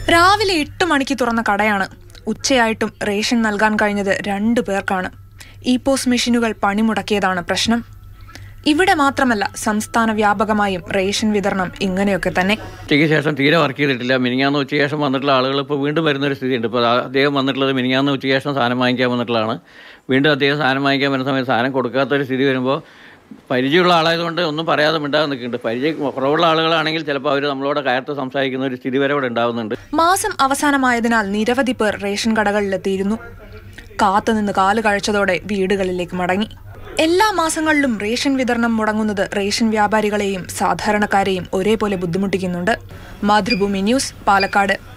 രാവിലെ എട്ട് മണിക്ക് തുറന്ന കടയാണ് ഉച്ചയായിട്ടും റേഷൻ നൽകാൻ കഴിഞ്ഞത് രണ്ടു പേർക്കാണ് ഇ പോസ് മെഷീനുകൾ പണിമുടക്കിയതാണ് പ്രശ്നം ഇവിടെ മാത്രമല്ല സംസ്ഥാന വ്യാപകമായും റേഷൻ വിതരണം ഇങ്ങനെയൊക്കെ തന്നെ ഉച്ചയ്ക്ക് ശേഷം തീരെ വർക്ക് ചെയ്തിട്ടില്ല മിനിങ്ങാന്ന് ഉച്ചയ്ക്ക് ശേഷം വന്നിട്ടുള്ള ആളുകൾ ഇപ്പോൾ വീണ്ടും വരുന്നൊരു സ്ഥിതിയുണ്ട് ഇപ്പോൾ അദ്ദേഹം വന്നിട്ടുള്ളത് മിനിങ്ങാന്ന് ഉച്ചയ്ക്ക് ശേഷം സാധനം വാങ്ങിക്കാൻ വന്നിട്ടുള്ളതാണ് വീണ്ടും അദ്ദേഹം സാധനം വാങ്ങിക്കാൻ വരുന്ന സമയത്ത് സാധനം കൊടുക്കാത്തൊരു സ്ഥിതി വരുമ്പോൾ പരിചയമുള്ള ആളായതുകൊണ്ട് ഒന്നും പറയാതെ മിണ്ടാതെ നിൽക്കുന്നുണ്ട് പരിചയം കുറവുള്ള ആളുകളാണെങ്കിൽ ചിലപ്പോൾ അവർ നമ്മളോട് കയർത്ത് സംസാരിക്കുന്ന ഒരു സ്ഥിതി വരെ ഇവിടെ ഉണ്ടാകുന്നുണ്ട് മാസം അവസാനമായതിനാൽ നിരവധി പേർ റേഷൻ കടകളിലെത്തിയിരുന്നു കാത്തുനിന്ന് കാല് കഴിച്ചതോടെ വീടുകളിലേക്ക് മടങ്ങി എല്ലാ മാസങ്ങളിലും റേഷൻ വിതരണം മുടങ്ങുന്നത് റേഷൻ വ്യാപാരികളെയും സാധാരണക്കാരെയും ഒരേപോലെ ബുദ്ധിമുട്ടിക്കുന്നുണ്ട് മാതൃഭൂമി ന്യൂസ് പാലക്കാട്